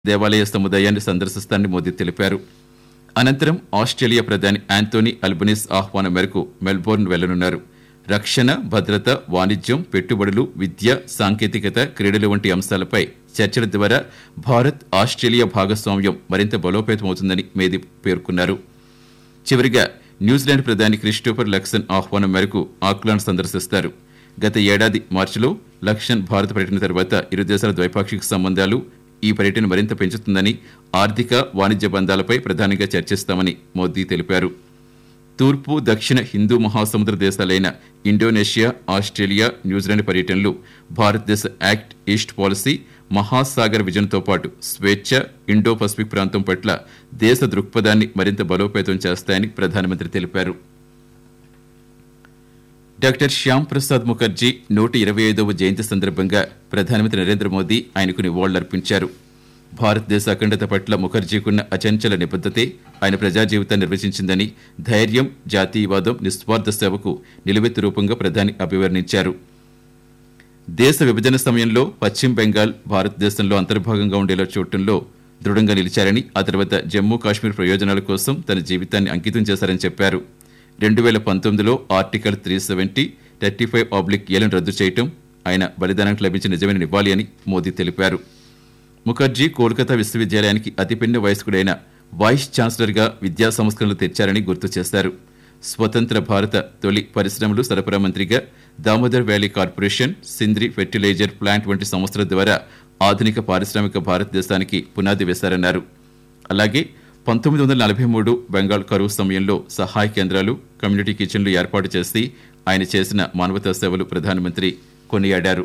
దేవాలయ సముదాయాన్ని సందర్శిస్తానని మోదీ తెలిపారు అనంతరం ఆస్ట్రేలియా ప్రధాని యాంతోనీ అల్బనీస్ ఆహ్వానం మేరకు మెల్బోర్న్ వెళ్లనున్నారు రక్షణ భద్రత వాణిజ్యం పెట్టుబడులు విద్య సాంకేతికత క్రీడలు వంటి అంశాలపై చర్చల ద్వారా భారత్ ఆస్ట్రేలియా భాగస్వామ్యం మరింత బలోపేతమవుతుందని మోదీ పేర్కొన్నారు చివరిగా న్యూజిలాండ్ ప్రధాని క్రిస్టోఫర్ లక్సన్ ఆహ్వానం మేరకు ఆక్లాండ్ సందర్శిస్తారు గత ఏడాది మార్చిలో లక్సన్ భారత పర్యటన తర్వాత ఇరు దేశాల ద్వైపాక్షిక సంబంధాలు ఈ పర్యటన మరింత పెంచుతుందని ఆర్థిక వాణిజ్య బంధాలపై ప్రధానంగా చర్చిస్తామని మోదీ తెలిపారు తూర్పు దక్షిణ హిందూ మహాసముద్ర దేశాలైన ఇండోనేషియా ఆస్ట్రేలియా న్యూజిలాండ్ పర్యటనలు భారతదేశ యాక్ట్ ఈస్ట్ పాలసీ మహాసాగర్ విజన్తో పాటు స్వేచ్ఛ ఇండో పసిఫిక్ ప్రాంతం పట్ల దేశ దృక్పథాన్ని మరింత బలోపేతం చేస్తాయని ప్రధానమంత్రి తెలిపారు డాక్టర్ శ్యామ్ ప్రసాద్ ముఖర్జీ నూట ఇరవై ఐదవ జయంతి సందర్భంగా ప్రధానమంత్రి నరేంద్ర మోదీ ఆయనకు నివాళులర్పించారు భారతదేశ అఖండత పట్ల ముఖర్జీకున్న అచంచల నిబద్ధతే ఆయన ప్రజా జీవితాన్ని నిర్వచించిందని ధైర్యం జాతీయవాదం నిస్వార్థ సేవకు నిలువెత్తు రూపంగా ప్రధాని అభివర్ణించారు దేశ విభజన సమయంలో పశ్చిమ బెంగాల్ భారతదేశంలో అంతర్భాగంగా ఉండేలా చూడటంలో దృఢంగా నిలిచారని ఆ తర్వాత జమ్మూ కాశ్మీర్ ప్రయోజనాల కోసం తన జీవితాన్ని అంకితం చేశారని చెప్పారు రెండు వేల పంతొమ్మిదిలో article three seventy thirty five oblique ఏలను రద్దు చేయటం ఆయన బలిదానానికి లభించిన నిజమైన నివాళి అని మోదీ తెలిపారు ముఖర్జీ కోల్కతా విశ్వవిద్యాలయానికి అతిపెన్న వయస్కుడైన వైస్ ఛాన్సలర్గా విద్యా సంస్కరణలు తెచ్చారని గుర్తు చేశారు స్వతంత్ర భారత తొలి పరిశ్రమలు సరఫరా మంత్రిగా Damodar valley corporation Sindri fertiliser plant వంటి సంస్థల ద్వారా ఆధునిక పారిశ్రామిక భారతదేశానికి పునాది వేశారన్నారు అలాగే పంతొమ్మిది వందల నలభై మూడు బెంగాల్ కరువు సమయంలో సహాయ కేంద్రాలు కమ్యూనిటీ కిచెన్లు ఏర్పాటు చేసి ఆయన చేసిన మానవతా సేవలు ప్రధానమంత్రి కొనియాడారు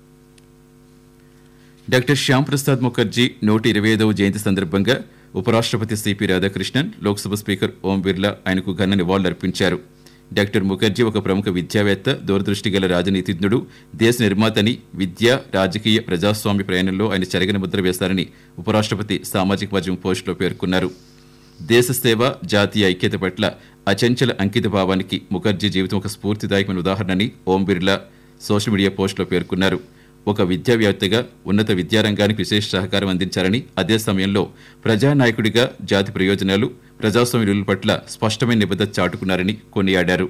డాక్టర్ శ్యామ్ ప్రసాద్ ముఖర్జీ నూట ఇరవై ఐదవ జయంతి సందర్భంగా ఉపరాష్ట్రపతి సిపి రాధాకృష్ణన్ లోక్సభ స్పీకర్ ఓం బిర్లా ఆయనకు ఘన నివాళులర్పించారు డాక్టర్ ముఖర్జీ ఒక ప్రముఖ విద్యావేత్త దూరదృష్టి గల రాజనీతిజ్ఞుడు దేశ నిర్మాతని విద్య రాజకీయ ప్రజాస్వామ్య ప్రయాణంలో ఆయన చెరగని ముద్ర వేశారని ఉపరాష్ట్రపతి సామాజిక మాధ్యమం పోస్టులో పేర్కొన్నారు దేశ సేవ జాతీయ ఐక్యత పట్ల అచంచల అంకిత భావానికి ముఖర్జీ జీవితం ఒక స్ఫూర్తిదాయకమైన ఉదాహరణని ఓం బిర్లా సోషల్ మీడియా పోస్టులో పేర్కొన్నారు ఒక విద్యావేత్తగా ఉన్నత విద్యారంగానికి విశేష సహకారం అందించారని అదే సమయంలో ప్రజానాయకుడిగా జాతి ప్రయోజనాలు ప్రజాస్వామ్య విలువల పట్ల స్పష్టమైన నిబద్ధత చాటుకున్నారని కొనియాడారు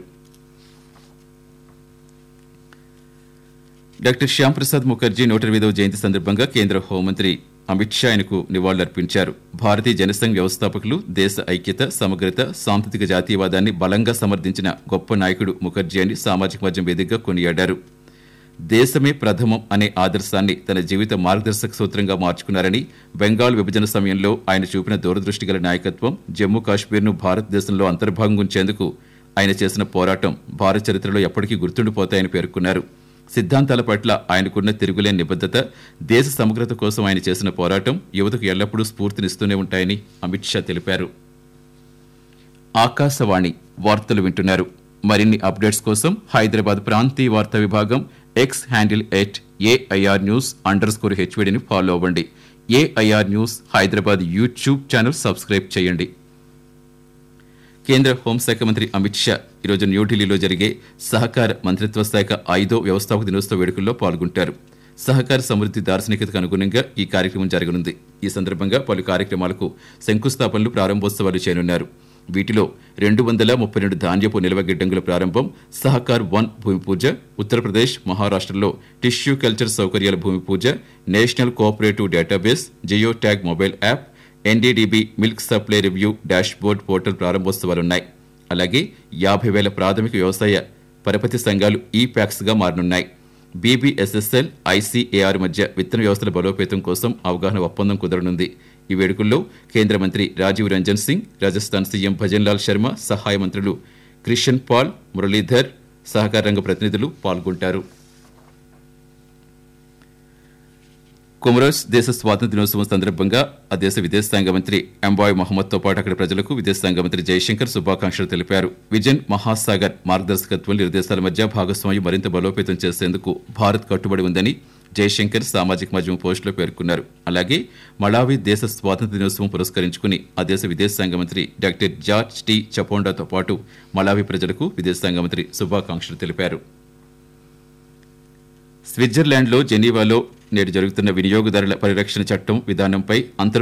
డాక్టర్ శ్యామ్ ప్రసాద్ ముఖర్జీ నూట ఎనిమిదవ జయంతి సందర్భంగా కేంద్ర హోంమంత్రి అమిత్ షా ఆయనకు నివాళులర్పించారు భారతీయ జనసంఘ్ వ్యవస్థాపకులు దేశ ఐక్యత సమగ్రత సాంస్కృతిక జాతీయవాదాన్ని బలంగా సమర్థించిన గొప్ప నాయకుడు ముఖర్జీ అని సామాజిక మాధ్యమం వేదికగా కొనియాడారు దేశమే ప్రథమం అనే ఆదర్శాన్ని తన జీవిత మార్గదర్శక సూత్రంగా మార్చుకున్నారని బెంగాల్ విభజన సమయంలో ఆయన చూపిన దూరదృష్టి గల నాయకత్వం జమ్మూ కాశ్మీర్ను భారతదేశంలో అంతర్భాగం ఉంచేందుకు ఆయన చేసిన పోరాటం భారత చరిత్రలో ఎప్పటికీ గుర్తుండిపోతాయని పేర్కొన్నారు సిద్ధాంతాల పట్ల ఆయనకున్న తిరుగులేని నిబద్ధత దేశ సమగ్రత కోసం ఆయన చేసిన పోరాటం యువతకు ఎల్లప్పుడూ స్ఫూర్తినిస్తూనే ఉంటాయని అమిత్ షా తెలిపారు ఆకాశవాణి వార్తలు వింటున్నారు మరిన్ని అప్డేట్స్ కోసం హైదరాబాద్ ప్రాంతీయ వార్తా విభాగం X handle at AIR news under score హెచ్వీడిని ఫాలో అవ్వండి AIR news Hyderabad YouTube channel subscribe చేయండి కేంద్ర హోంశాఖ మంత్రి అమిత్ షా ఈరోజు న్యూఢిల్లీలో జరిగే సహకార మంత్రిత్వ శాఖ ఐదో వ్యవస్థాపక దినోత్సవ వేడుకల్లో పాల్గొంటారు సహకార సమృద్ధి దార్శనికతకు అనుగుణంగా ఈ కార్యక్రమం జరగనుంది ఈ సందర్భంగా పలు కార్యక్రమాలకు శంకుస్థాపనలు ప్రారంభోత్సవాలు చేయనున్నారు వీటిలో రెండు వందల ముప్పై రెండు ధాన్యపు నిల్వ గిడ్డంగుల ప్రారంభం సహకార్ వన్ భూమి పూజ ఉత్తరప్రదేశ్ మహారాష్ట్రలో టిష్యూ కల్చర్ సౌకర్యాల భూమి పూజ national cooperative database geo tag mobile app NDDB milk supply review dashboard portal ప్రారంభోత్సవాలున్నాయి అలాగే యాభై వేల ప్రాథమిక వ్యవసాయ పరపతి సంఘాలు ఈ ప్యాక్స్గా మారనున్నాయి బీబీఎస్ఎస్ఎల్ ఐసీఏఆర్ మధ్య విత్తన వ్యవస్థల బలోపేతం కోసం అవగాహన ఒప్పందం కుదరనుంది ఈ వేడుకల్లో కేంద్ర మంత్రి రాజీవ్ రంజన్ సింగ్ రాజస్థాన్ సీఎం భజన్లాల్ శర్మ సహాయ మంత్రులు క్రిషన్ పాల్ మురళీధర్ సహకార రంగ ప్రతినిధులు పాల్గొంటారు కొమరోస్ దేశ స్వాతంత్ర దినోత్సవం సందర్భంగా ఆ దేశ విదేశాంగ మంత్రి ఎంబాయ్ మహమ్మద్తో పాటు అక్కడి ప్రజలకు విదేశాంగ మంత్రి జయశంకర్ శుభాకాంక్షలు తెలిపారు విజన్ మహాసాగర్ మార్గదర్శకత్వం ఇరు దేశాల మధ్య భాగస్వామ్యం మరింత బలోపేతం చేసేందుకు భారత్ కట్టుబడి ఉందని జయశంకర్ సామాజిక మాధ్యమం పోస్టులో పేర్కొన్నారు అలాగే మళావి దేశ స్వాతంత్ర దినోత్సవం పురస్కరించుకుని ఆ దేశ విదేశాంగ మంత్రి డాక్టర్ జార్జ్ టి చపోండాతో పాటు మళావి ప్రజలకు విదేశాంగ మంత్రి శుభాకాంక్షలు తెలిపారు స్విట్జర్లాండ్లో జెనీవాలో నేడు జరుగుతున్న వినియోగదారుల పరిరక్షణ చట్టం విధానంపై అంతర్